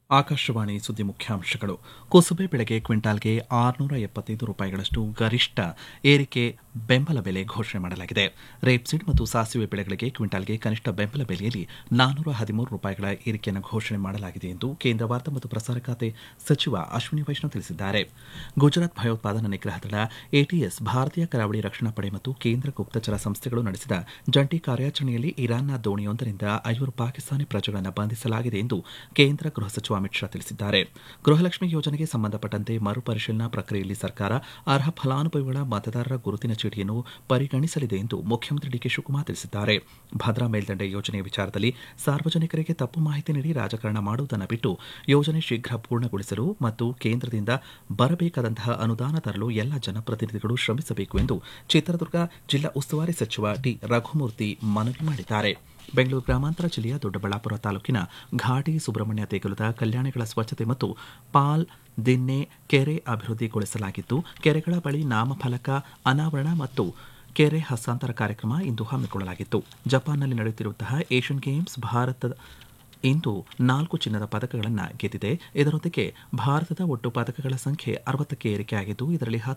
ಆಕಾಶವಾಣಿ ಸುದ್ದಿ ಮುಖ್ಯಾಂಶಗಳು ಕುಸುಬೆ ಬೆಳೆಗೆ ಕ್ವಿಂಟಾಲ್ಗೆ ಆರುನೂರ ಎಪ್ಪತ್ತೈದು ರೂಪಾಯಿಗಳಷ್ಟು ಗರಿಷ್ಠ ಏರಿಕೆ ಬೆಂಬಲ ಬೆಲೆ ಘೋಷಣೆ ಮಾಡಲಾಗಿದೆ ರೇಪ್ಸೀಡ್ ಮತ್ತು ಸಾಸಿವೆ ಬೆಳೆಗಳಿಗೆ ಕ್ವಿಂಟಾಲ್ಗೆ ಕನಿಷ್ಠ ಬೆಂಬಲ ಬೆಲೆಯಲ್ಲಿ ನಾನ್ನೂರ ಹದಿಮೂರು ರೂಪಾಯಿಗಳ ಏರಿಕೆಯನ್ನು ಘೋಷಣೆ ಮಾಡಲಾಗಿದೆ ಎಂದು ಕೇಂದ್ರ ವಾರ್ತಾ ಮತ್ತು ಪ್ರಸಾರ ಖಾತೆ ಸಚಿವ ಅಶ್ವಿನಿ ವೈಷ್ಣವ್ ತಿಳಿಸಿದ್ದಾರೆ ಗುಜರಾತ್ ಭಯೋತ್ಪಾದನಾ ನಿಗ್ರಹ ದಳ ಎಟಿಎಸ್ ಭಾರತೀಯ ಕರಾವಳಿ ರಕ್ಷಣಾ ಪಡೆ ಮತ್ತು ಕೇಂದ್ರ ಗುಪ್ತಚರ ಸಂಸ್ಥೆಗಳು ನಡೆಸಿದ ಜಂಟಿ ಕಾರ್ಯಾಚರಣೆಯಲ್ಲಿ ಇರಾನ್ನ ದೋಣಿಯೊಂದರಿಂದ ಐವರು ಪಾಕಿಸ್ತಾನಿ ಪ್ರಜೆಗಳನ್ನು ಬಂಧಿಸಲಾಗಿದೆ ಎಂದು ಕೇಂದ್ರ ಗೃಹ ಸಚಿವ ಅಮಿತ್ ಶಾ ತಿಳಿಸಿದ್ದಾರೆ ಗೃಹಲಕ್ಷ್ಮಿ ಯೋಜನೆಗೆ ಸಂಬಂಧಪಟ್ಟಂತೆ ಮರುಪರಿಶೀಲನಾ ಪ್ರಕ್ರಿಯೆಯಲ್ಲಿ ಸರ್ಕಾರ ಅರ್ಹ ಫಲಾನುಭವಿಗಳ ಮತದಾರರ ಗುರುತಿನ ಚೀಟಿಯನ್ನು ಪರಿಗಣಿಸಲಿದೆ ಎಂದು ಮುಖ್ಯಮಂತ್ರಿ ಡಿಕೆ ಶಿವಕುಮಾರ್ ತಿಳಿಸಿದ್ದಾರೆ ಭದ್ರಾ ಮೇಲ್ದಂಡೆ ಯೋಜನೆಯ ವಿಚಾರದಲ್ಲಿ ಸಾರ್ವಜನಿಕರಿಗೆ ತಪ್ಪು ಮಾಹಿತಿ ನೀಡಿ ರಾಜಕಾರಣ ಮಾಡುವುದನ್ನು ಬಿಟ್ಟು ಯೋಜನೆ ಶೀಘ್ರ ಪೂರ್ಣಗೊಳಿಸಲು ಮತ್ತು ಕೇಂದ್ರದಿಂದ ಬರಬೇಕಾದಂತಹ ಅನುದಾನ ತರಲು ಎಲ್ಲ ಜನಪ್ರತಿನಿಧಿಗಳು ಶ್ರಮಿಸಬೇಕು ಎಂದು ಚಿತ್ರದುರ್ಗ ಜಿಲ್ಲಾ ಉಸ್ತುವಾರಿ ಸಚಿವ ಟಿ ರಘುಮೂರ್ತಿ ಮನವಿ ಮಾಡಿದ್ದಾರೆ ಬೆಂಗಳೂರು ಗ್ರಾಮಾಂತರ ಜಿಲ್ಲೆಯ ದೊಡ್ಡಬಳ್ಳಾಪುರ ತಾಲೂಕಿನ ಘಾಟಿ ಸುಬ್ರಹ್ಮಣ್ಯ ದೇಗುಲದ ಕಲ್ಯಾಣಿಗಳ ಸ್ವಚ್ಛತೆ ಮತ್ತು ಪಾಲ್ ದಿನ್ನೆ ಕೆರೆ ಅಭಿವೃದ್ಧಿಗೊಳಿಸಲಾಗಿದ್ದು ಕೆರೆಗಳ ಬಳಿ ನಾಮಫಲಕ ಅನಾವರಣ ಮತ್ತು ಕೆರೆ ಹಸ್ತಾಂತರ ಕಾರ್ಯಕ್ರಮ ಇಂದು ಹಮ್ಮಿಕೊಳ್ಳಲಾಗಿತ್ತು ಜಪಾನ್ನಲ್ಲಿ ನಡೆಯುತ್ತಿರುವಂತಹ ಏಷ್ಯನ್ ಗೇಮ್ಸ್ ಭಾರತ ಇಂದು ನಾಲ್ಕು ಚಿನ್ನದ ಪದಕಗಳನ್ನು ಗೆದ್ದಿದೆ ಇದರೊಂದಿಗೆ ಭಾರತದ ಒಟ್ಟು ಪದಕಗಳ ಸಂಖ್ಯೆ ಅರವತ್ತಕ್ಕೆ ಏರಿಕೆಯಾಗಿದ್ದು ಇದರಲ್ಲಿ